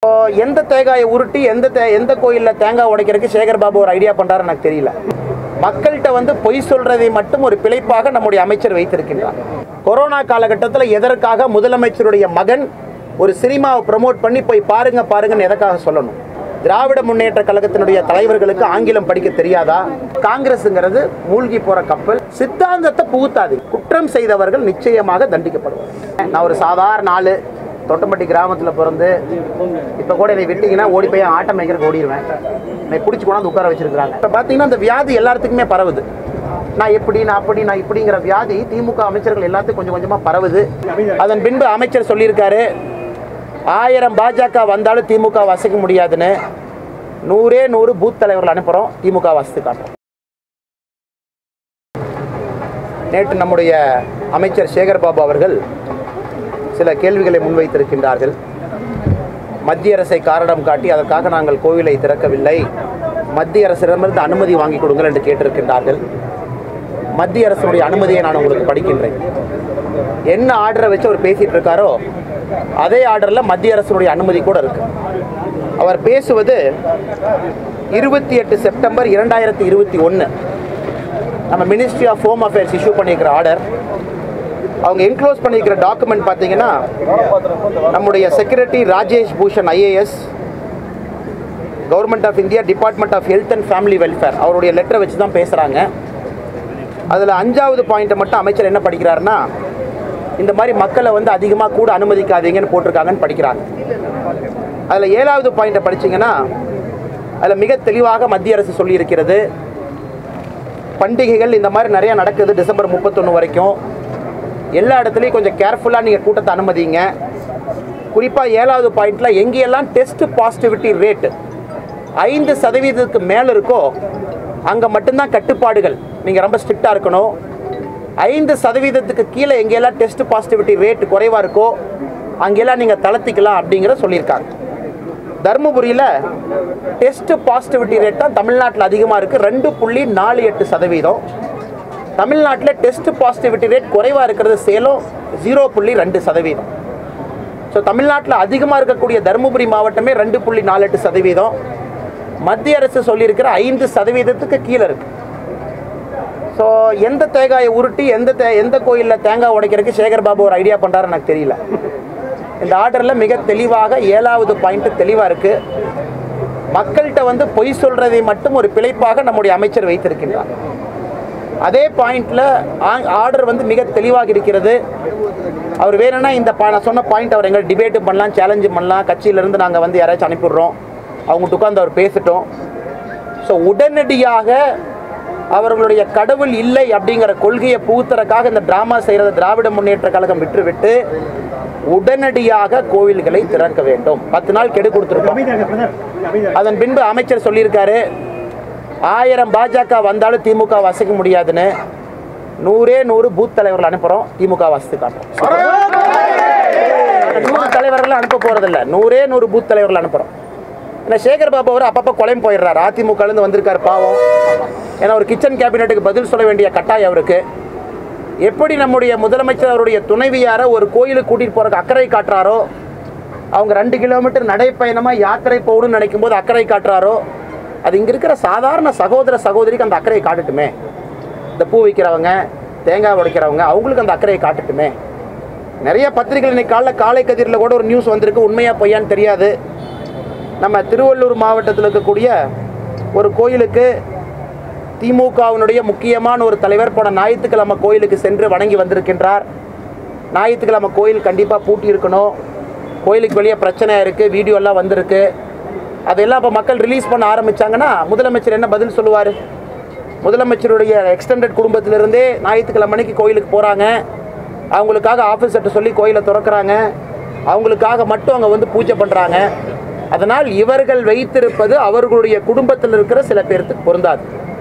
இப்போ எந்த தேங்காயை உருட்டி எந்த தே எந்த கோயிலில் தேங்காய் உடைக்கிறதுக்கு சேகர் பாபு ஒரு ஐடியா பண்ணுறாரு எனக்கு தெரியல மக்கள்கிட்ட வந்து பொய் சொல்றதை மட்டும் ஒரு பிழைப்பாக நம்முடைய அமைச்சர் வைத்திருக்கின்றார் கொரோனா காலகட்டத்தில் எதற்காக முதலமைச்சருடைய மகன் ஒரு சினிமாவை ப்ரமோட் பண்ணி போய் பாருங்க பாருங்கன்னு எதற்காக சொல்லணும் திராவிட முன்னேற்ற கழகத்தினுடைய தலைவர்களுக்கு ஆங்கிலம் படிக்க தெரியாதா காங்கிரஸுங்கிறது மூழ்கி போற கப்பல் சித்தாந்தத்தை புகுத்தாது குற்றம் செய்தவர்கள் நிச்சயமாக தண்டிக்கப்படுவார் நான் ஒரு சாதாரண ஆளு தொட்டம்பட்டி கிராமத்தில் பிறந்து இப்போ கூட என்னை விட்டீங்கன்னா ஓடி போய் ஆட்டம் மேய்க்கிறக்கு ஓடிடுவேன் என்னை பிடிச்சி கொண்டாந்து உட்கார வச்சிருக்காங்க இப்போ பார்த்தீங்கன்னா அந்த வியாதி எல்லாத்துக்குமே பரவுது நான் எப்படி நான் அப்படி நான் இப்படிங்கிற வியாதி திமுக அமைச்சர்கள் எல்லாத்துக்கும் கொஞ்சம் கொஞ்சமாக பரவுது அதன் பின்பு அமைச்சர் சொல்லியிருக்காரு ஆயிரம் பாஜக வந்தாலும் திமுக வசிக்க முடியாதுன்னு நூறே நூறு பூத் தலைவர்கள் அனுப்புகிறோம் திமுக வசத்து காட்டுறோம் நேற்று நம்முடைய அமைச்சர் சேகர் பாபு அவர்கள் சில கேள்விகளை முன்வைத்திருக்கின்றார்கள் மத்திய அரசை காரணம் காட்டி அதற்காக நாங்கள் கோவிலை திறக்கவில்லை மத்திய அரசிடமிருந்து அனுமதி வாங்கி கொடுங்கள் என்று கேட்டிருக்கின்றார்கள் மத்திய அரசுடைய அனுமதியை நான் உங்களுக்கு படிக்கின்றேன் என்ன ஆர்டரை வச்சு அவர் பேசிட்டு இருக்காரோ அதே ஆர்டரில் மத்திய அரசுடைய அனுமதி கூட இருக்கு அவர் பேசுவது இருபத்தி எட்டு செப்டம்பர் இரண்டாயிரத்தி இருபத்தி ஒன்று நம்ம ministry of home affairs issue பண்ணியிருக்கிற ஆர்டர் அவங்க என்க்ளோஸ் பண்ணியிருக்கிற டாக்குமெண்ட் பார்த்தீங்கன்னா நம்முடைய secretary Rajesh Bhushan IAS government of India department of health and family welfare அவருடைய லெட்டரை வச்சு தான் பேசுகிறாங்க அதில் அஞ்சாவது பாயிண்ட்டை மட்டும் அமைச்சர் என்ன படிக்கிறாருன்னா இந்த மாதிரி மக்களை வந்து அதிகமாக கூட அனுமதிக்காதீங்கன்னு போட்டிருக்காங்கன்னு படிக்கிறாங்க அதில் ஏழாவது பாயிண்ட்டை படிச்சீங்கன்னா அதில் மிக தெளிவாக மத்திய அரசு சொல்லியிருக்கிறது பண்டிகைகள் இந்த மாதிரி நிறைய நடக்குது டிசம்பர் முப்பத்தொன்று வரைக்கும் எல்லா இடத்துலையும் கொஞ்சம் கேர்ஃபுல்லாக நீங்கள் கூட்டத்தை அனுமதிங்க குறிப்பாக ஏழாவது பாயிண்டில் எங்கேயெல்லாம் டெஸ்ட் பாசிட்டிவிட்டி ரேட்டு ஐந்து சதவீதத்துக்கு மேலே இருக்கோ அங்கே மட்டும்தான் கட்டுப்பாடுகள் நீங்கள் ரொம்ப ஸ்ட்ரிக்டாக இருக்கணும் ஐந்து சதவீதத்துக்கு கீழே எங்கெல்லாம் டெஸ்ட் பாசிட்டிவிட்டி ரேட் குறைவாக இருக்கோ அங்கெல்லாம் நீங்கள் தளர்த்திக்கலாம் அப்படிங்கிற சொல்லியிருக்காங்க தருமபுரியில் டெஸ்ட் பாசிட்டிவிட்டி ரேட் தான் தமிழ்நாட்டில் அதிகமாக இருக்குது ரெண்டு புள்ளி நாலு எட்டு சதவீதம் தமிழ்நாட்டில் டெஸ்ட் பாசிட்டிவிட்டி ரேட் குறைவாக இருக்கிறது சேலம் ஜீரோ புள்ளி ரெண்டு சதவீதம் ஸோ தமிழ்நாட்டில் அதிகமாக இருக்கக்கூடிய தருமபுரி மாவட்டமே ரெண்டு புள்ளி நாலு எட்டு சதவீதம் மத்திய அரசு சொல்லியிருக்கிற ஐந்து சதவீதத்துக்கு கீழே இருக்கு ஸோ எந்த தேங்காயை உருட்டி எந்த தே எந்த கோயிலில் தேங்காய் உடைக்கிறதுக்கு சேகர் பாபு ஒரு ஐடியா பண்ணுறாரு எனக்கு தெரியல இந்த ஆர்டரில் மிக தெளிவாக ஏழாவது பாயிண்ட் தெளிவாக இருக்குது மக்கள்கிட்ட வந்து பொய் சொல்றதை மட்டும் ஒரு பிழைப்பாக நம்முடைய அமைச்சர் வைத்திருக்கின்றார் அதே பாயிண்ட்ல ஆர்டர் வந்து மிக தெளிவாக இருக்கிறது அவர் வேணும்னா இந்த பா- நான் சொன்ன பாயிண்ட் அவர் எங்களை டிபேட்டு பண்ணலாம் சேலஞ்சு பண்ணலாம் கட்சியிலேருந்து நாங்கள் வந்து யாராச்சும் அனுப்பிடுறோம் அவங்ககிட்ட உட்காந்து அவர் பேசட்டும் ஸோ உடனடியாக அவர்களுடைய கடவுள் இல்லை அப்படிங்கிற கொள்கையை புகுத்துறதுக்காக இந்த டிராமா செய்கிறத திராவிட முன்னேற்ற கழகம் விட்டுவிட்டு உடனடியாக கோவில்களை திறக்க வேண்டும் பத்து நாள் கெடு கொடுத்துருக்கோம் அதன் பின்பு அமைச்சர் சொல்லியிருக்காரு ஆயிரம் பாஜக வந்தாலும் திமுக வசிக்க முடியாதுன்னு நூறே நூறு பூத் தலைவர்கள் அனுப்புகிறோம் திமுக வசத்து காட்டுறோம் நூறு தலைவர்கள் அனுப்ப போறதில்ல நூறே நூறு பூத் தலைவர்கள் அனுப்புகிறோம் ஏன்னா சேகர் பாபு அவர் அப்பப்போ குழம்பு போயிடுறாரு அதிமுகலேருந்து வந்திருக்காரு பாவம் ஏன்னா ஒரு கிச்சன் கேபினெட்டுக்கு பதில் சொல்ல வேண்டிய கட்டாயம் அவருக்கு எப்படி நம்முடைய முதலமைச்சர் அவருடைய துணைவியாரை ஒரு கோயிலுக்கு கூட்டிகிட்டு போகிறக்கு அக்கறை காட்டுறாரோ அவங்க ரெண்டு கிலோமீட்டர் நடைப்பயணமாக யாத்திரை போகணும்னு நினைக்கும் போது அக்கறை காட்டுறாரோ அது இங்கே இருக்கிற சாதாரண சகோதர சகோதரிக்கு அந்த அக்கறையை காட்டட்டுமே இந்த பூ விற்கிறவங்க தேங்காய் உடைக்கிறவங்க அவங்களுக்கு அந்த அக்கறையை காட்டட்டுமே நிறைய பத்திரிகைகள் இன்னைக்கு காலைல காலை கதிரில் கூட ஒரு நியூஸ் வந்திருக்கு உண்மையா பொய்யான்னு தெரியாது நம்ம திருவள்ளூர் மாவட்டத்தில் இருக்கக்கூடிய ஒரு கோயிலுக்கு திமுகவினுடைய முக்கியமான ஒரு தலைவர் போன ஞாயிற்றுக்கிழமை கோயிலுக்கு சென்று வணங்கி வந்திருக்கின்றார் ஞாயிற்றுக்கிழமை கோயில் கண்டிப்பாக பூட்டி இருக்கணும் கோயிலுக்கு வெளியே பிரச்சனை இருக்குது வீடியோலாம் வந்திருக்கு அதெல்லாம் இப்போ மக்கள் ரிலீஸ் பண்ண ஆரம்பிச்சாங்கன்னா முதலமைச்சர் என்ன பதில் சொல்லுவார் முதலமைச்சருடைய எக்ஸ்டெண்டட் குடும்பத்திலிருந்தே ஞாயிற்றுக்கிழமை மணிக்கு கோயிலுக்கு போகிறாங்க அவங்களுக்காக ஆஃபீஸர்கிட்ட சொல்லி கோயிலை திறக்கிறாங்க அவங்களுக்காக மட்டும் அங்கே வந்து பூஜை பண்ணுறாங்க அதனால் இவர்கள் வைத்திருப்பது அவர்களுடைய குடும்பத்தில் இருக்கிற சில பேருக்கு பொருந்தாது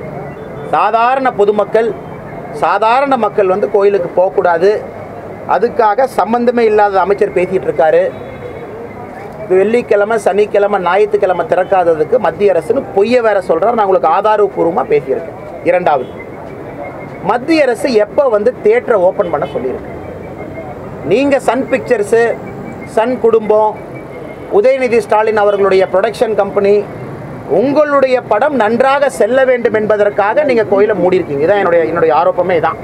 சாதாரண பொதுமக்கள் சாதாரண மக்கள் வந்து கோயிலுக்கு போகக்கூடாது அதுக்காக சம்பந்தமே இல்லாத அமைச்சர் பேசிகிட்டு இருக்காரு வெள்ளிக்கிழமை சனிக்கிழமை ஞாயிற்றுக்கிழமை திறக்காததுக்கு மத்திய அரசுன்னு பொய்ய வேற சொல்கிறார் நான் உங்களுக்கு ஆதாரபூர்வமாக பேசியிருக்கேன் இரண்டாவது மத்திய அரசு எப்போ வந்து தேட்டரை ஓப்பன் பண்ண சொல்லியிருக்கு நீங்கள் சன் பிக்சர்ஸு சன் குடும்பம் உதயநிதி ஸ்டாலின் அவர்களுடைய ப்ரொடக்ஷன் கம்பெனி உங்களுடைய படம் நன்றாக செல்ல வேண்டும் என்பதற்காக நீங்கள் கோயிலை மூடியிருக்கீங்க இதான் என்னுடைய என்னுடைய ஆரோப்பமே தான்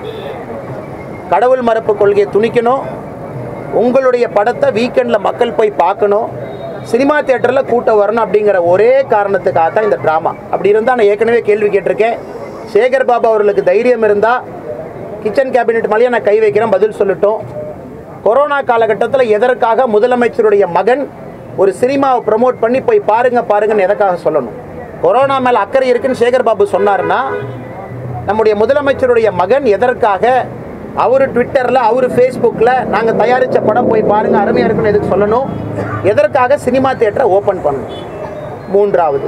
கடவுள் மறுப்பு கொள்கையை துணிக்கணும் உங்களுடைய படத்தை வீக்கெண்டில் மக்கள் போய் பார்க்கணும் சினிமா தியேட்டரில் கூட்டம் வரணும் அப்படிங்கிற ஒரே காரணத்துக்காக தான் இந்த ட்ராமா அப்படி இருந்தால் நான் ஏற்கனவே கேள்வி கேட்டிருக்கேன் சேகர் பாபு அவர்களுக்கு தைரியம் இருந்தால் கிச்சன் கேபினெட் மேலேயே நான் கை வைக்கிறேன் பதில் சொல்லட்டும் கொரோனா காலகட்டத்தில் எதற்காக முதலமைச்சருடைய மகன் ஒரு சினிமாவை ப்ரமோட் பண்ணி போய் பாருங்க பாருங்கன்னு எதற்காக சொல்லணும் கொரோனா மேலே அக்கறை இருக்குன்னு சேகர் பாபு சொன்னாருன்னா நம்முடைய முதலமைச்சருடைய மகன் எதற்காக அவர் ட்விட்டரில் அவர் ஃபேஸ்புக்கில் நாங்கள் தயாரித்த படம் போய் பாருங்க அருமையாக இருக்குன்னு எதுக்கு சொல்லணும் எதற்காக சினிமா தியேட்டரை ஓப்பன் பண்ணணும் மூன்றாவது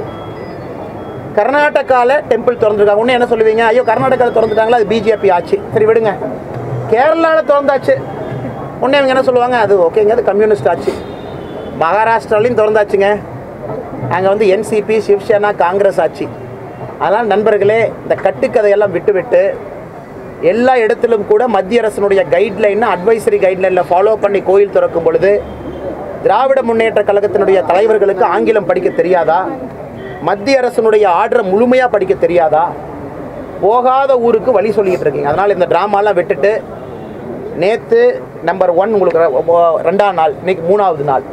கர்நாடகாவில் டெம்பிள் திறந்துருக்காங்க ஒன்று என்ன சொல்லுவீங்க ஐயோ கர்நாடகாவில் திறந்துட்டாங்களா அது பிஜேபி ஆச்சு சரி விடுங்க கேரளாவில் திறந்தாச்சு உடனே இவங்க என்ன சொல்லுவாங்க அது ஓகேங்க அது கம்யூனிஸ்ட் ஆச்சு மகாராஷ்டிராலையும் திறந்தாச்சுங்க அங்கே வந்து என்சிபி சிவசேனா காங்கிரஸ் ஆச்சு அதனால் நண்பர்களே இந்த கட்டுக்கதையெல்லாம் விட்டுவிட்டு எல்லா இடத்திலும் கூட மத்திய அரசினுடைய கைட்லைனை அட்வைசரி கைட்லைனில் ஃபாலோ பண்ணி கோயில் திறக்கும் பொழுது திராவிட முன்னேற்ற கழகத்தினுடைய தலைவர்களுக்கு ஆங்கிலம் படிக்க தெரியாதா மத்திய அரசினுடைய ஆர்டரை முழுமையாக படிக்க தெரியாதா போகாத ஊருக்கு வழி சொல்லிக்கிட்டு இருக்கீங்க அதனால் இந்த ட்ராமாலாம் விட்டுட்டு நேற்று நம்பர் ஒன் உங்களுக்கு ரெ- ஒ- ரெண்டாம் நாள் இன்னைக்கு மூணாவது நாள்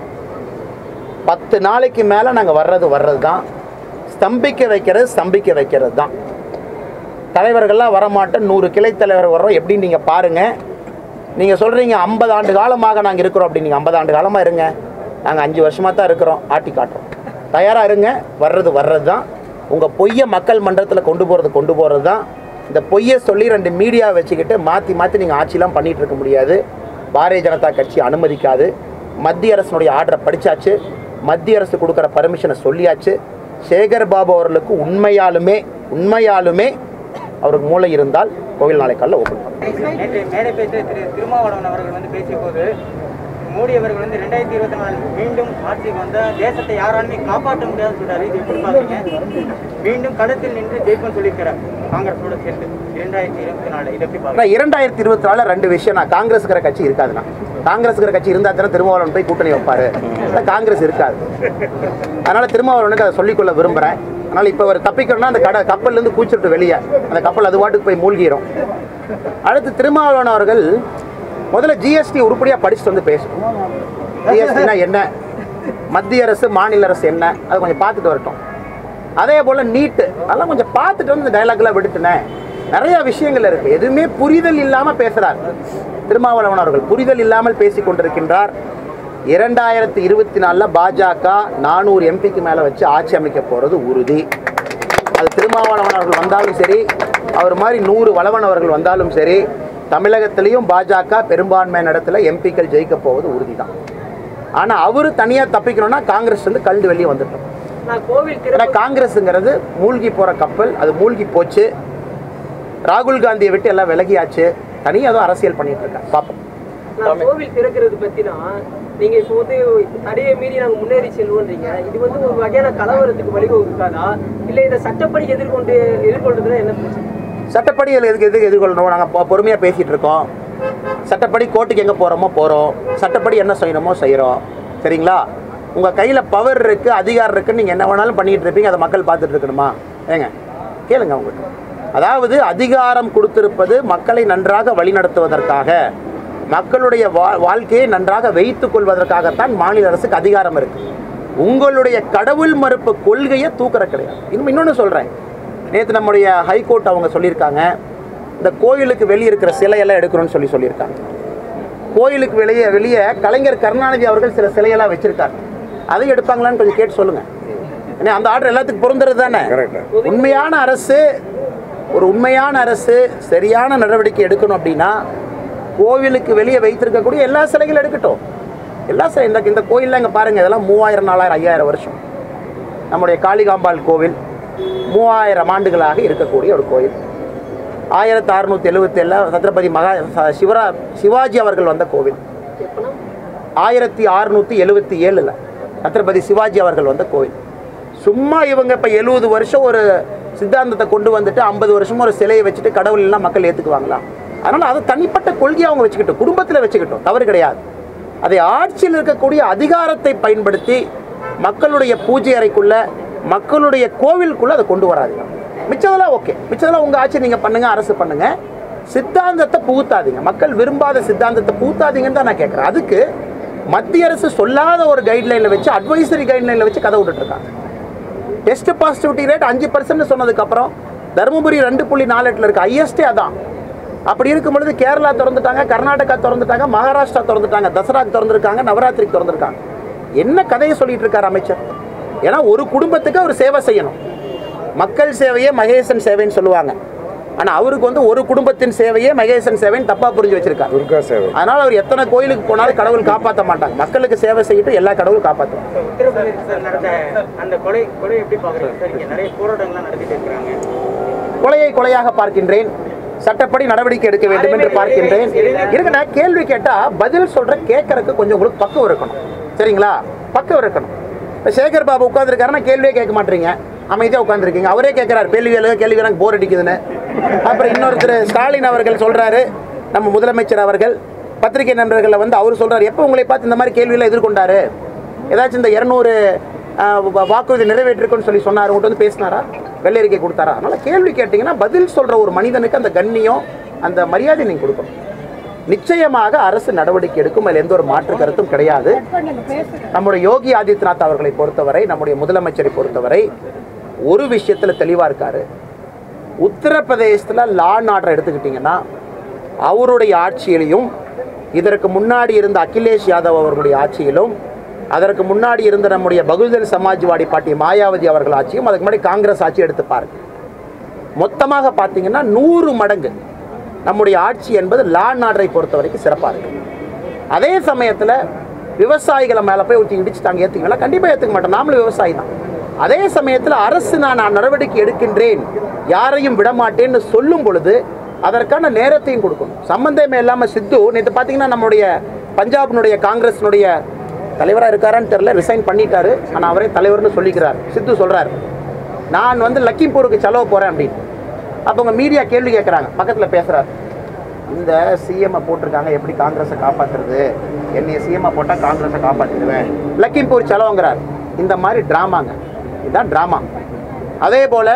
பத்து நாளைக்கு மேலே நாங்கள் வர்றது வர்றது தான் ஸ்தம்பிக்க வைக்கிறது ஸ்தம்பிக்க வைக்கிறது தான் தலைவர்கள்லாம் வரமாட்டோம் நூறு கிளை தலைவர் வர்றோம் எப்படின்னு நீங்கள் பாருங்கள் நீங்கள் சொல்கிறீங்க ஐம்பது ஆண்டு காலமாக நாங்கள் இருக்கிறோம் அப்படின்னு நீங்கள் ஐம்பது ஆண்டு காலமாக இருங்க நாங்கள் அஞ்சு வருஷமாக தான் இருக்கிறோம் ஆட்டி காட்டுறோம் தயாராக இருங்க வர்றது வர்றது தான் உங்கள் பொய்யை மக்கள் மன்றத்தில் கொண்டு போகிறது கொண்டு போகிறது தான் இந்த பொய்யை சொல்லி ரெண்டு மீடியா வச்சுக்கிட்டு மாற்றி மாற்றி நீங்கள் ஆட்சிலாம் பண்ணிகிட்டு இருக்க முடியாது பாரதிய ஜனதா கட்சி அனுமதிக்காது மத்திய அரசினுடைய ஆர்டரை படித்தாச்சு மத்திய அரசு கொடுக்குற பர்மிஷனை சொல்லியாச்சு சேகர் பாபு அவர்களுக்கு உண்மையாலுமே உண்மையாலுமே அவருக்கு மூளை இருந்தால் கோவில் நாளை காலையில் ஓப்பன் பண்ணும் நேற்று மேடை பேச்ச திரு திருமாவளவன் அவர்கள் வந்து பேசிய போது மோடி அவர்கள் வந்து ரெண்டாயிரத்தி இருபத்தி நாலு மீண்டும் ஆட்சிக்கு வந்த தேசத்தை யாராலுமே காப்பாற்ற முடியாதுன்னு சொல்றாரு இது எப்படி பாக்குறீங்க மீண்டும் களத்தில் நின்று ஜெயிப்போம்னு சொல்லியிருக்கிறார் காங்கிரஸோட சேர்ந்து இரண்டாயிரத்தி இருபத்தி நாலு இதை எப்படி பாக்குறீங்க ஆனால் இரண்டாயிரத்தி இருபத்தி நாலு ரெண்டு விஷயம் நான் காங்கிரஸுங்கிற கட்சி இருக்காதுண்ணா காங்கிரஸுங்கிற கட்சி இருந்தால் தானே திருமாவளவன் போய் கூட்டணி வைப்பாரு ஆனா காங்கிரஸ் இருக்காது அதனால திருமாவளவனுக்கு அதை சொல்லிக்கொள்ள விரும்புகிறேன் அதனால் இப்போ அவர் தப்பிக்கணும்னா அந்த கடை கப்பல்லேருந்து கூச்சிட்டு வெளியே அந்த கப்பல் அது பாட்டுக்கு போய் மூழ்கிடும் அடுத்து திருமாவளவன் அவர்கள் முதல்ல ஜிஎஸ்டி உருப்படியாக படிச்சுட்டு வந்து பேசும் ஜிஎஸ்டினா என்ன மத்திய அரசு மாநில அரசு என்ன அதை கொஞ்சம் பார்த்துட்டு வரட்டும் அதே போல் நீட்டு அதெல்லாம் கொஞ்சம் பார்த்துட்டு வந்து இந்த டைலாக்லாம் விடுட்டுனேன் நிறைய விஷயங்கள் இருக்கு எதுவுமே புரிதல் இல்லாமல் பேசுகிறார் திருமாவளவன் அவர்கள் புரிதல் இல்லாமல் பேசி கொண்டிருக்கின்றார் இரண்டாயிரத்தி இருபத்தி நாலில் பாஜக நானூறு எம்பிக்கு மேலே வச்சு ஆட்சி அமைக்க போகிறது உறுதி அது திருமாவளவன் அவர்கள் வந்தாலும் சரி அவர் மாதிரி நூறு வளவன் அவர்கள் வந்தாலும் சரி தமிழகத்திலையும் பாஜக பெரும்பான்மையான இடத்துல எம்பிக்கள் ஜெயிக்க போவது உறுதி தான் ஆனால் அவர் தனியாக தப்பிக்கணும்னா காங்கிரஸ் வந்து கல்டு வெளியே வந்துட்டோம் நான் கோவில் ஏன்னா திறப்பு காங்கிரஸுங்கிறது மூழ்கி போகிற கப்பல் அது மூழ்கி போச்சு ராகுல் காந்தியை விட்டு எல்லாம் விலகியாச்சு தனியாக ஏதோ அரசியல் பண்ணிட்டு இருக்காங்க பார்ப்போம் நான் கோவில் திறக்கிறது பத்தினா நீங்க இப்போ வந்து தடையை மீறி நாங்க முன்னேறி செல்வோன்றீங்க இது வந்து ஒரு வகையான கலவரத்துக்கு வழிவகுக்காதா இல்ல இதை சட்டப்படி எதிர்கொண்டு எதிர்கொள்றதுல என்ன பிரச்சனை சட்டப்படி இதில் எதுக்கு எதுக்கு எதிர்கொள்ளணும் நாங்கள் பொறுமையாக பேசிகிட்டு இருக்கோம் சட்டப்படி கோர்ட்டுக்கு எங்கே போகிறோமோ போகிறோம் சட்டப்படி என்ன செய்யணுமோ செய்கிறோம் சரிங்களா உங்கள் கையில் பவர் இருக்குது அதிகாரம் இருக்குன்னு நீங்கள் என்ன வேணாலும் பண்ணிக்கிட்டு இருப்பீங்க அதை மக்கள் பார்த்துட்டு இருக்கணுமா ஏங்க கேளுங்க அவங்ககிட்ட அதாவது அதிகாரம் கொடுத்திருப்பது மக்களை நன்றாக வழிநடத்துவதற்காக மக்களுடைய வா வாழ்க்கையை நன்றாக வைத்துக் கொள்வதற்காகத்தான் மாநில அரசுக்கு அதிகாரம் இருக்கு உங்களுடைய கடவுள் மறுப்பு கொள்கையை தூக்குற கிடையாது இன்னும் இன்னொன்று சொல்கிறேன் நேற்று நம்முடைய ஹைகோர்ட் அவங்க சொல்லியிருக்காங்க இந்த கோயிலுக்கு வெளியே இருக்கிற சிலையெல்லாம் எடுக்கணும்னு சொல்லி சொல்லியிருக்காங்க கோயிலுக்கு வெளியே வெளியே கலைஞர் கருணாநிதி அவர்கள் சில சிலையெல்லாம் வச்சிருக்காங்க அதையும் எடுப்பாங்களான்னு கொஞ்சம் கேட்டு சொல்லுங்க ஏன்னா அந்த ஆர்டர் எல்லாத்துக்கும் பொருந்துறது தானே உண்மையான அரசு ஒரு உண்மையான அரசு சரியான நடவடிக்கை எடுக்கணும் அப்படின்னா கோவிலுக்கு வெளியே வைத்திருக்கக்கூடிய எல்லா சிலைகளும் எடுக்கட்டும் எல்லா சிலை இந்த இந்த கோயிலில் இங்கே பாருங்கள் இதெல்லாம் மூவாயிரம் நாலாயிரம் ஐயாயிரம் வருஷம் நம்முடைய காளிகாம்பாள் கோவில் மூவாயிரம் ஆண்டுகளாக இருக்கக்கூடிய ஒரு கோயில் ஆயிரத்தி அறுநூற்றி எழுபத்தி ஏழில் சத்ரபதி மகா ச- சிவரா சிவாஜி அவர்கள் வந்த கோவில் ஆயிரத்தி அறுநூற்றி எழுபத்தி ஏழில் சத்ரபதி சிவாஜி அவர்கள் வந்த கோவில் சும்மா இவங்க இப்போ எழுபது வருஷம் ஒரு சித்தாந்தத்தை கொண்டு வந்துட்டு ஐம்பது வருஷமும் ஒரு சிலையை வச்சுட்டு கடவுள் எல்லாம் மக்கள் ஏற்றுக்குவாங்களா அதனால் அதை தனிப்பட்ட கொள்கையை அவங்க வச்சுக்கிட்டோம் குடும்பத்தில் வச்சுக்கிட்டோம் தவறு கிடையாது அதை ஆட்சியில் இருக்கக்கூடிய அதிகாரத்தை பயன்படுத்தி மக்களுடைய பூஜை அறைக்குள்ள மக்களுடைய கோவிலுக்குள்ள அதை கொண்டு வராதீங்க மிச்சதெல்லாம் ஓகே மிச்சதெல்லாம் உங்க ஆட்சி நீங்க பண்ணுங்க அரசு பண்ணுங்க சித்தாந்தத்தை புகுத்தாதீங்க மக்கள் விரும்பாத சித்தாந்தத்தை புகுத்தாதீங்கன்னு தான் நான் கேட்குறேன் அதுக்கு மத்திய அரசு சொல்லாத ஒரு கைட்லைனில் வச்சு அட்வைசரி கைட்லைனில் வச்சு கதை விட்டுட்டு இருக்காங்க டெஸ்ட் பாசிட்டிவிட்டி ரேட் அஞ்சு பர்சன்ட் சொன்னதுக்கப்புறம் தருமபுரி ரெண்டு புள்ளி நாலு எட்டில் இருக்கு ஹையஸ்டே அதான் அப்படி இருக்கும் பொழுது கேரளா திறந்துட்டாங்க கர்நாடகா திறந்துட்டாங்க மகாராஷ்டிரா திறந்துட்டாங்க தசராக்கு திறந்துருக்காங்க நவராத்திரிக்கு திறந்துருக்காங்க என்ன கதையை சொல்லிட்டு இருக்காரு அமைச்சர் ஏன்னா ஒரு குடும்பத்துக்கு அவர் சேவை செய்யணும் மக்கள் சேவையே மகேசன் சேவைன்னு சொல்லுவாங்க ஆனால் அவருக்கு வந்து ஒரு குடும்பத்தின் சேவையே மகேசன் சேவைன்னு தப்பாக புரிஞ்சு வச்சிருக்காரு துர்கா சேவை அதனால அவர் எத்தனை கோயிலுக்கு போனாலும் கடவுள் காப்பாற்ற மாட்டாங்க மக்களுக்கு சேவை செய்யிட்டு எல்லா கடவுளும் காப்பாற்றுவாங்க இப்ப உத்தரப்பிரதேசத்தில் நடந்த அந்த கொலை கொலை எப்படி பாக்குறீங்க சார் இங்க நிறைய போராட்டங்கள்லாம் நடத்திட்டு இருக்காங்க கொலையை கொலையாக பார்க்கின்றேன் சட்டப்படி நடவடிக்கை எடுக்க வேண்டும் என்று பார்க்கின்றேன் இருங்க நான் கேள்வி கேட்டா பதில் சொல்ற கேட்கறதுக்கு கொஞ்சம் உங்களுக்கு பக்குவம் இருக்கணும் சரிங்களா பக்குவம் இருக்கணும் இப்போ சேகர் பாபு உட்காந்துருக்காருன்னா கேள்வியே கேட்க மாட்டீங்க அமைதியாக உட்காந்துருக்கீங்க அவரே கேட்குறாரு கேள்வி கேளுங்க கேள்வி எனக்கு போர் அடிக்குதுன்னு அப்புறம் இன்னொருத்தர் ஸ்டாலின் அவர்கள் சொல்றாரு நம்ம முதலமைச்சர் அவர்கள் பத்திரிகை நண்பர்களை வந்து அவர் சொல்றாரு எப்போ உங்களை பார்த்து இந்த மாதிரி கேள்வியெல்லாம் எதிர்கொண்டாரு ஏதாச்சும் இந்த இரநூறு வாக்குறுதி நிறைவேற்றிருக்குன்னு சொல்லி சொன்னார் உங்கள்கிட்ட வந்து பேசினாரா வெள்ளை அறிக்கை கொடுத்தாரா அதனால கேள்வி கேட்டிங்கன்னா பதில் சொல்ற ஒரு மனிதனுக்கு அந்த கண்ணியம் அந்த மரியாதை நீங்கள் கொடுக்கணும் நிச்சயமாக அரசு நடவடிக்கை எடுக்கும் அதில் எந்த ஒரு மாற்று கருத்தும் கிடையாது நம்முடைய யோகி ஆதித்யநாத் அவர்களை பொறுத்தவரை நம்முடைய முதலமைச்சரை பொறுத்தவரை ஒரு விஷயத்தில் தெளிவாக இருக்காரு உத்தரப்பிரதேசத்தில் லா அண்ட் ஆர்டர் எடுத்துக்கிட்டிங்கன்னா அவருடைய ஆட்சியிலையும் இதற்கு முன்னாடி இருந்த அகிலேஷ் யாதவ் அவர்களுடைய ஆட்சியிலும் அதற்கு முன்னாடி இருந்த நம்முடைய பகுஜன் சமாஜ்வாடி பார்ட்டி மாயாவதி அவர்கள் ஆட்சியும் அதுக்கு முன்னாடி காங்கிரஸ் ஆட்சி எடுத்து பாருங்க மொத்தமாக பார்த்தீங்கன்னா நூறு மடங்கு நம்முடைய ஆட்சி என்பது லா அண்ட் ஆர்டரை பொறுத்த வரைக்கும் சிறப்பாக இருக்கு அதே சமயத்தில் விவசாயிகளை மேலே போய் ஊற்றி இடிச்சுட்டாங்க ஏற்றுங்களா கண்டிப்பாக ஏற்றுக்க மாட்டோம் நாமளும் விவசாயி தான் அதே சமயத்தில் அரசு நான் நான் நடவடிக்கை எடுக்கின்றேன் யாரையும் விடமாட்டேன்னு சொல்லும் பொழுது அதற்கான நேரத்தையும் கொடுக்கணும் சம்பந்தமே இல்லாமல் சித்து நேற்று பார்த்தீங்கன்னா நம்முடைய பஞ்சாபினுடைய காங்கிரஸினுடைய தலைவராக இருக்காரான்னு தெரில ரிசைன் பண்ணிட்டாரு ஆனால் அவரே தலைவர்னு சொல்லிக்கிறார் சித்து சொல்கிறார் நான் வந்து லக்கிம்பூருக்கு செலவு போகிறேன் அப்படின்னு அப்போ உங்கள் மீடியா கேள்வி கேட்குறாங்க பக்கத்தில் பேசுகிறார் இந்த சிஎம்ஐ போட்டிருக்காங்க எப்படி காங்கிரஸை காப்பாற்றுறது என்னைய சிஎம்ஐ போட்டால் காங்கிரஸை காப்பாற்றிடுவேன் லக்கிம்பூர் செலவுங்கிறார் இந்த மாதிரி ட்ராமாங்க இதுதான் ட்ராமா அதே போல்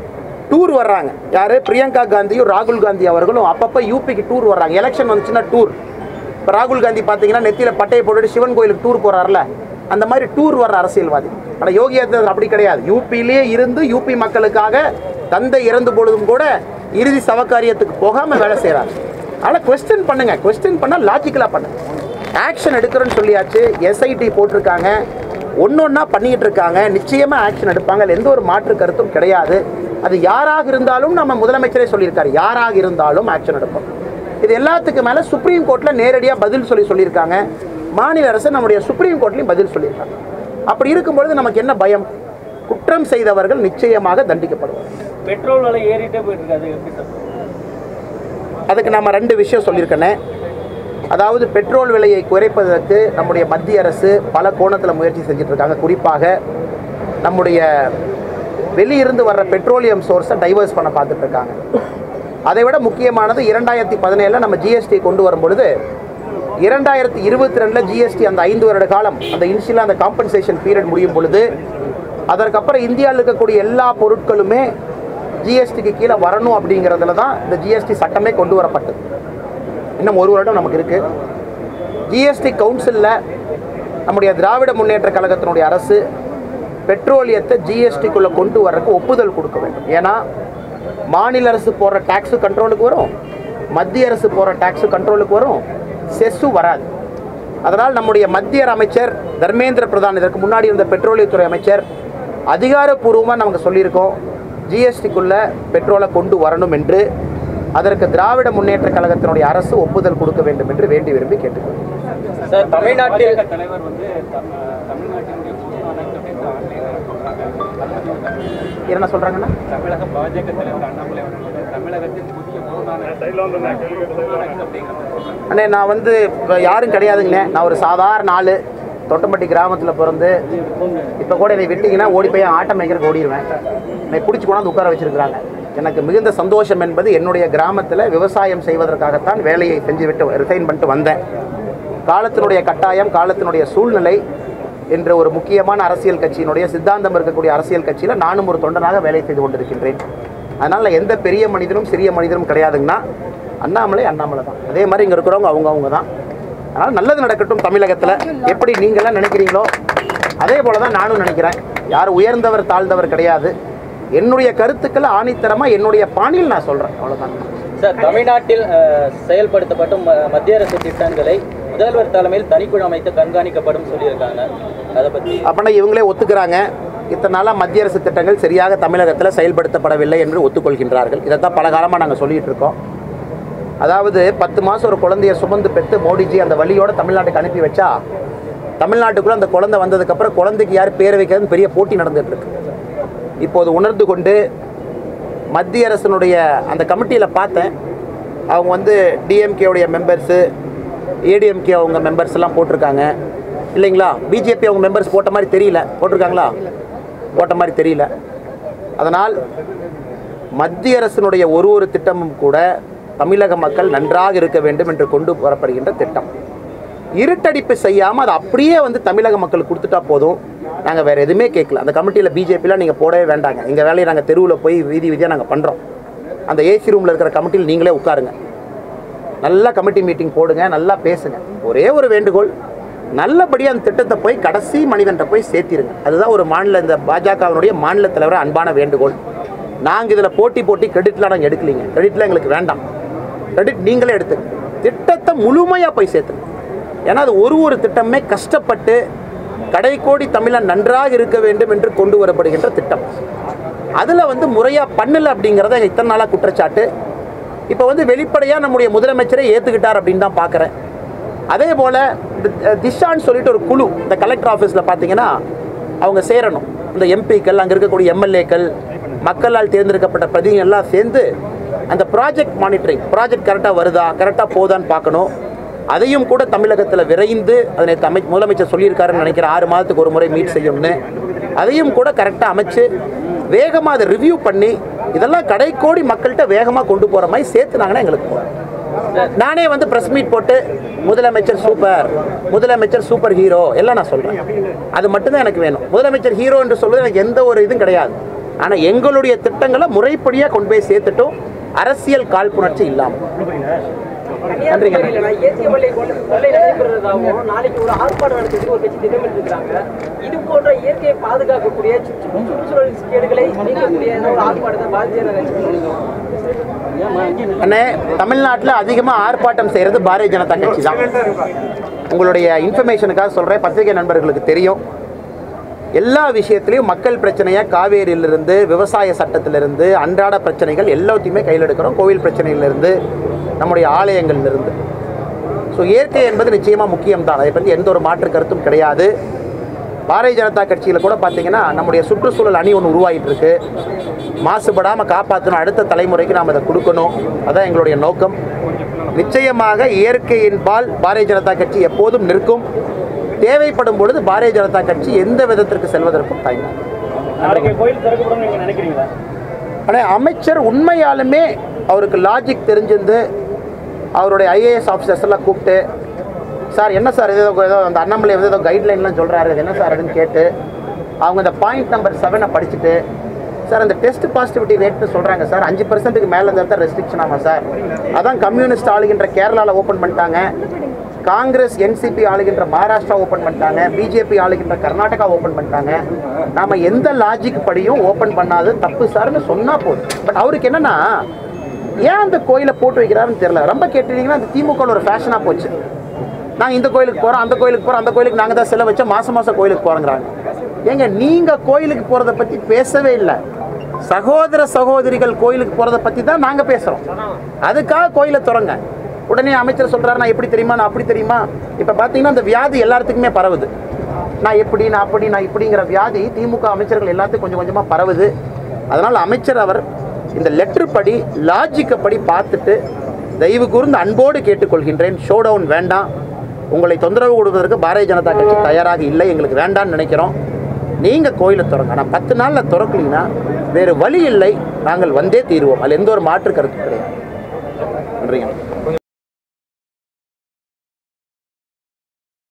டூர் வர்றாங்க யார் பிரியங்கா காந்தியும் ராகுல் காந்தி அவர்களும் அப்பப்போ யூபிக்கு டூர் வர்றாங்க எலெக்ஷன் வந்துச்சுன்னா டூர் இப்போ ராகுல் காந்தி பார்த்தீங்கன்னா நெத்தியில் பட்டையை போட்டுட்டு சிவன் கோயிலுக்கு டூர் போகிறார்ல அந்த மாதிரி டூர் வர்ற அரசியல்வாதி ஆனால் யோகி ஆதித்யநாத் அப்படி கிடையாது யூபியிலேயே இருந்து யூபி மக்களுக்காக தந்தை இறந்து பொழுதும் கூட இறுதி சவகாரியத்துக்கு போகாமல் வேலை செய்கிறார் ஆனால் கொஸ்டின் பண்ணுங்க கொஸ்டின் பண்ணால் லாஜிக்கலாக பண்ணுங்க ஆக்ஷன் எடுக்கிறோன்னு சொல்லியாச்சு எஸ்ஐடி போட்டிருக்காங்க ஒன்று ஒன்றா பண்ணிக்கிட்டு இருக்காங்க நிச்சயமாக ஆக்ஷன் எடுப்பாங்க அதுல எந்த ஒரு மாற்று கருத்தும் கிடையாது அது யாராக இருந்தாலும் நம்ம முதலமைச்சரே சொல்லியிருக்காரு யாராக இருந்தாலும் ஆக்ஷன் எடுப்போம் இது எல்லாத்துக்கு மேலே சுப்ரீம் கோர்ட்டில் நேரடியாக பதில் சொல்லி சொல்லியிருக்காங்க மாநில அரசு நம்முடைய சுப்ரீம் கோர்ட்லையும் பதில் சொல்லியிருக்காங்க அப்படி இருக்கும்பொழுது நமக்கு என்ன பயம் குற்றம் செய்தவர்கள் நிச்சயமாக தண்டிக்கப்படுவார் பெட்ரோல் விலை ஏறிட்டே போயிட்டு இருக்கு அது எப்படி சார் அதுக்கு நம்ம ரெண்டு விஷயம் சொல்லியிருக்கேனே அதாவது பெட்ரோல் விலையை குறைப்பதற்கு நம்முடைய மத்திய அரசு பல கோணத்தில் முயற்சி செஞ்சுட்டு இருக்காங்க குறிப்பாக நம்முடைய வெளியிருந்து வர்ற பெட்ரோலியம் சோர்ஸை டைவர்ஸ் பண்ண பார்த்துட்டு இருக்காங்க அதை விட முக்கியமானது இரண்டாயிரத்தி பதினேழில் நம்ம ஜிஎஸ்டி கொண்டு வரும் பொழுது இரண்டாயிரத்தி இருபத்தி ரெண்டில் ஜிஎஸ்டி அந்த ஐந்து வருட காலம் அந்த இனிஷியலாக அந்த காம்பன்சேஷன் பீரியட் முடியும் பொழுது அதற்கப்புறம் இந்தியாவில் இருக்கக்கூடிய எல்லா பொருட்களுமே ஜிஎஸ்டிக்கு கீழே வரணும் அப்படிங்கிறதுல தான் இந்த ஜிஎஸ்டி சட்டமே கொண்டு வரப்பட்டது இன்னும் ஒரு வருடம் நமக்கு இருக்குது ஜிஎஸ்டி கவுன்சிலில் நம்முடைய திராவிட முன்னேற்ற கழகத்தினுடைய அரசு பெட்ரோலியத்தை ஜிஎஸ்டிக்குள்ளே கொண்டு வர்றதுக்கு ஒப்புதல் கொடுக்க வேண்டும் ஏன்னா மாநில அரசு போடுற டேக்ஸு கண்ட்ரோலுக்கு வரும் மத்திய அரசு போடுற டேக்ஸு கண்ட்ரோலுக்கு வரும் செஸ்ஸு வராது அதனால் நம்முடைய மத்திய அமைச்சர் தர்மேந்திர பிரதான் இதற்கு முன்னாடி இருந்த பெட்ரோலியத்துறை அமைச்சர் அதிகாரப்பூர்வமாக நமக்கு சொல்லியிருக்கோம் ஜிஎஸ்டிக்குள்ளே பெட்ரோலை கொண்டு வரணும் என்று அதற்கு திராவிட முன்னேற்ற கழகத்தினுடைய அரசு ஒப்புதல் கொடுக்க வேண்டும் என்று வேண்டி விரும்பி கேட்டுக்கொள்கிறேன் சார் தமிழ்நாட்டில் தலைவர் வந்து தம்- தமிழ்நாட்டினுடைய பொதுவான கருத்து ஆன்லைனில் சொல்றாங்க என்ன சொல்கிறாங்கன்னா தமிழக பாஜக தலைவர் அண்ணாமலை அவர்கள் வந்து தமிழகத்தின் புதிய பொருளாதார அப்படிங்கிற மாதிரி சொல்றாங்க அண்ணே நான் வந்து இப்ப யாரும் கிடையாதுங்கண்ணே நான் ஒரு சாதாரண ஆள் தொட்டம்பட்டி கிராமத்தில் பிறந்து இப்போ கூட என்னை விட்டீங்கன்னா ஓடி போய் ஆட்டம் மேய்க்கிறதுக்கு ஓடிடுவேன் என்னை பிடிச்சி கொண்டாந்து உட்கார வச்சிருக்கிறாங்க எனக்கு மிகுந்த சந்தோஷம் என்பது என்னுடைய கிராமத்தில் விவசாயம் செய்வதற்காகத்தான் வேலையை செஞ்சு விட்டு ரிசைன் பண்ணிட்டு வந்தேன் காலத்தினுடைய கட்டாயம் காலத்தினுடைய சூழ்நிலை என்ற ஒரு முக்கியமான அரசியல் கட்சியினுடைய சித்தாந்தம் இருக்கக்கூடிய அரசியல் கட்சியில் நானும் ஒரு தொண்டனாக வேலை செய்து கொண்டிருக்கின்றேன் அதனால் எந்த பெரிய மனிதனும் சிறிய மனிதனும் கிடையாதுங்கன்னா அண்ணாமலை அண்ணாமலை தான் அதே மாதிரி இங்கே இருக்கிறவங்க அவங்க அவங்க தான் அதனால் நல்லது நடக்கட்டும் தமிழகத்தில் எப்படி நீங்களாம் நினைக்கிறீங்களோ அதே போல தான் நானும் நினைக்கிறேன் யார் உயர்ந்தவர் தாழ்ந்தவர் கிடையாது என்னுடைய கருத்துக்களை ஆணித்தரமாக என்னுடைய பாணியில் நான் சொல்கிறேன் அவ்வளோதான் சார் தமிழ்நாட்டில் அஹ், செயல்படுத்தப்படும் ம- மத்திய அரசு திட்டங்களை முதல்வர் தலைமையில் தனிக்குழு அமைத்து கண்காணிக்கப்படும் சொல்லியிருக்காங்க அதை பற்றி அப்படின்னா இவங்களே ஒத்துக்கிறாங்க இத்தனை நாளாக மத்திய அரசு திட்டங்கள் சரியாக தமிழகத்தில் செயல்படுத்தப்படவில்லை என்று ஒத்துக்கொள்கின்றார்கள் இதைத்தான் பல காலமாக நாங்கள் சொல்லிட்டு இருக்கோம் அதாவது பத்து மாதம் ஒரு குழந்தைய சுமந்து பெற்று மோடிஜி அந்த வழியோட தமிழ்நாட்டுக்கு அனுப்பி வச்சா தமிழ்நாட்டுக்குள்ளே அந்த குழந்தை வந்ததுக்கப்புறம் குழந்தைக்கு யார் பேர் வைக்கிறதுன்னு பெரிய போட்டி நடந்துட்டு இருக்கு இப்போது உணர்ந்து கொண்டு மத்திய அரசினுடைய அந்த கமிட்டியில் பார்த்தேன் அவங்க வந்து டிஎம்கேவுடைய மெம்பர்ஸு ஏடிஎம்கே அவங்க மெம்பர்ஸ் எல்லாம் போட்டிருக்காங்க இல்லைங்களா பிஜேபி அவங்க மெம்பர்ஸ் போட்ட மாதிரி தெரியல போட்டிருக்காங்களா போட்ட மாதிரி தெரியல அதனால் மத்திய அரசினுடைய ஒரு ஒரு திட்டமும் கூட தமிழக மக்கள் நன்றாக இருக்க வேண்டும் என்று கொண்டு வரப்படுகின்ற திட்டம் இருட்டடிப்பு செய்யாமல் அதை அப்படியே வந்து தமிழக மக்களுக்கு கொடுத்துட்டா போதும் நாங்கள் வேறு எதுவுமே கேட்கல அந்த கமிட்டியில் பிஜேபிலாம் நீங்கள் போடவே வேண்டாங்க எங்கள் வேலையை நாங்கள் தெருவில் போய் வீதி வீதியாக நாங்கள் பண்ணுறோம் அந்த ஏசி ரூமில் இருக்கிற கமிட்டியில் நீங்களே உட்காருங்க நல்லா கமிட்டி மீட்டிங் போடுங்க நல்லா பேசுங்க ஒரே ஒரு வேண்டுகோள் நல்லபடியாக அந்த திட்டத்தை போய் கடைசி மனிதன்ட்ட போய் சேர்த்திருங்க அதுதான் ஒரு மாநில இந்த பாஜகவினுடைய மாநில தலைவர் அன்பான வேண்டுகோள் நாங்கள் இதில் போட்டி போட்டி கிரெடிட்லாம் நாங்கள் எடுக்கலீங்க கிரெடிட்லாம் எங்களுக்கு வேண்டாம் கிரெடிட் நீங்களே எடுத்துங்க திட்டத்தை முழுமையாக போய் சேர்த்துங்க ஏன்னா அது ஒரு ஒரு திட்டமே கஷ்டப்பட்டு கடைக்கோடி தமிழன் நன்றாக இருக்க வேண்டும் என்று கொண்டு வரப்படுகின்ற திட்டம் அதில் வந்து முறையாக பண்ணல அப்படிங்கிறத இத்தனை நாளாக குற்றச்சாட்டு இப்போ வந்து வெளிப்படையாக நம்முடைய முதலமைச்சரை ஏற்றுக்கிட்டார் அப்படின்னு தான் பார்க்குறேன் அதே போல் இந்த அஹ், திஷான்னு சொல்லிட்டு ஒரு குழு இந்த கலெக்டர் ஆஃபீஸில் பார்த்தீங்கன்னா அவங்க சேரணும் இந்த எம்பிக்கள் அங்கே இருக்கக்கூடிய எம்எல்ஏக்கள் மக்களால் தேர்ந்தெடுக்கப்பட்ட பிரதிநிதிகள் எல்லாம் சேர்ந்து அந்த ப்ராஜெக்ட் மானிட்டரிங் ப்ராஜெக்ட் கரெக்டாக வருதா கரெக்டாக போதான்னு பார்க்கணும் அதையும் கூட தமிழகத்தில் விரைந்து அதனை தமிழ் முதலமைச்சர் சொல்லியிருக்காருன்னு நினைக்கிறேன் ஆறு மாதத்துக்கு ஒரு முறை மீட் செய்யணும்னு அதையும் கூட கரெக்டாக அமைச்சு வேகமாக அதை ரிவ்யூ பண்ணி இதெல்லாம் கடைக்கோடி மக்கள்கிட்ட வேகமாக கொண்டு போகிற மாதிரி சேர்த்துனாங்கன்னா எங்களுக்கு போதும். நானே வந்து ப்ரெஸ் மீட் போட்டு முதலமைச்சர் சூப்பர் முதலமைச்சர் சூப்பர் ஹீரோ எல்லாம் நான் சொல்கிறேன் அது மட்டும்தான் எனக்கு வேணும் முதலமைச்சர் ஹீரோ என்று சொல்வது எனக்கு எந்த ஒரு இதுவும் கிடையாது ஆனால் எங்களுடைய திட்டங்களை முறைப்படியாக கொண்டு போய் சேர்த்துட்டோம் அரசியல் காழ்ப்புணர்ச்சி இல்லாமல் கன்னியாகுமரியில நான் இயற்கை கொள்ளை கொள்ளை கொள்ளை நடைபெறதாகவும் நாளைக்கு ஒரு ஆர்ப்பாட்டம் நடத்துறதுக்கு ஒரு கட்சி திட்டமிட்டிருக்காங்க இது போன்ற இயற்கையை பாதுகாக்கக்கூடிய சுற்று சுற்றுச்சூழல் கேடுகளை நீக்கக்கூடிய ஏதோ ஒரு ஆர்ப்பாட்டத்தை பாரதிய ஜனதா கட்சி பண்ணுங்க அண்ணே தமிழ்நாட்டில் அதிகமாக ஆர்ப்பாட்டம் செய்கிறது பாரதிய ஜனதா கட்சி தான் உங்களுடைய இன்ஃபர்மேஷனுக்காக சொல்கிறேன் பத்திரிகை நண்பர்களுக்கு தெரியும் எல்லா விஷயத்திலையும் மக்கள் பிரச்சனையை காவேரியிலிருந்து விவசாய சட்டத்திலிருந்து அன்றாட பிரச்சனைகள் எல்லாத்தையுமே கையில் எடுக்கிறோம் கோவில் பிரச்சனையிலிருந்து நம்முடைய ஆலயங்கள்லேருந்து ஸோ இயற்கை என்பது நிச்சயமாக முக்கியம்தான் அதை பற்றி எந்த ஒரு மாற்று கருத்தும் கிடையாது பாரதிய ஜனதா கட்சியில் கூட பார்த்தீங்கன்னா நம்முடைய சுற்றுச்சூழல் அணி ஒன்று உருவாகிட்டு இருக்கு மாசுபடாமல் காப்பாற்றணும் அடுத்த தலைமுறைக்கு நாம் அதை கொடுக்கணும் அதான் எங்களுடைய நோக்கம் நிச்சயமாக இயற்கையின் பால் பாரதிய ஜனதா கட்சி எப்போதும் நிற்கும் தேவைப்படும் பொழுது பாரதிய ஜனதா கட்சி எந்த விதத்திற்கு செல்வதற்கும் தயங்காது நாளைக்கு கோயில் திறக்கப்படும் நீங்க நினைக்கிறீங்களா ஆனால் அமைச்சர் உண்மையாலுமே அவருக்கு லாஜிக் தெரிஞ்சிருந்து அவருடைய ஐஏஎஸ் ஆஃபீஸர்ஸ் எல்லாம் கூப்பிட்டு சார் என்ன சார் இது ஏதோ ஏதோ அந்த அண்ணாமலை வந்து ஏதோ கைட்லைன்லாம் சொல்கிறாரு இது என்ன சார் அப்படின்னு கேட்டு அவங்க இந்த பாயிண்ட் நம்பர் செவனை படிச்சுட்டு சார் அந்த டெஸ்ட் பாசிட்டிவிட்டி ரேட்னு சொல்கிறாங்க சார் அஞ்சு பர்சன்ட்டுக்கு மேலே இருந்தால் தான் ரெஸ்ட்ரிக்ஷன் ஆகும் சார் அதான் கம்யூனிஸ்ட் ஆளுகின்ற கேரளாவில் ஓப்பன் பண்ணிட்டாங்க காங்கிரஸ் என்சிபி ஆளுகின்ற மகாராஷ்டிரா ஓப்பன் பண்ணிட்டாங்க பிஜேபி ஆளுகின்ற கர்நாடகா ஓப்பன் பண்ணிட்டாங்க நாம எந்த லாஜிக் படியும் ஓப்பன் பண்ணாது தப்பு சார்னு சொன்னால் போதும் பட் அவருக்கு என்னன்னா ஏன் அந்த கோயிலை போட்டு வைக்கிறாருன்னு தெரியல ரொம்ப கேட்டுட்டீங்கன்னா அந்த திமுக ஒரு ஃபேஷனாக போச்சு நான் இந்த கோயிலுக்கு போகிறோம் அந்த கோயிலுக்கு போகிறோம் அந்த கோயிலுக்கு நாங்கள் தான் செலவு வச்சோம் மாதம் மாதம் கோயிலுக்கு போகிறோங்கிறாங்க ஏங்க நீங்கள் கோயிலுக்கு போகிறத பற்றி பேசவே இல்லை சகோதர சகோதரிகள் கோயிலுக்கு போகிறத பற்றி தான் நாங்கள் பேசுகிறோம் அதுக்காக கோயிலை திறங்க உடனே அமைச்சர் சொல்கிறாரு நான் எப்படி தெரியுமா நான் அப்படி தெரியுமா இப்போ பார்த்தீங்கன்னா அந்த வியாதி எல்லாத்துக்குமே பரவுது நான் எப்படி நான் அப்படி நான் இப்படிங்கிற வியாதி திமுக அமைச்சர்கள் எல்லாத்துக்கும் கொஞ்சம் கொஞ்சமாக பரவுது அதனால் அமைச்சர் அவர் இந்த லெட்டர் படி லாஜிக்கை படி பார்த்துட்டு தயவு கூர்ந்து அன்போடு கேட்டுக்கொள்கின்றேன் ஷோ டவுன் வேண்டாம் உங்களை தொந்தரவு கொடுப்பதற்கு பாரதிய ஜனதா கட்சி தயாராக இல்லை எங்களுக்கு வேண்டாம்னு நினைக்கிறோம் நீங்கள் கோயிலை திறங்க ஆனால் பத்து நாளில் திறக்கலீங்கன்னா வேறு வழி இல்லை நாங்கள் வந்தே தீருவோம் அதில் எந்த ஒரு மாற்று கருத்து கிடையாது நன்றிங்க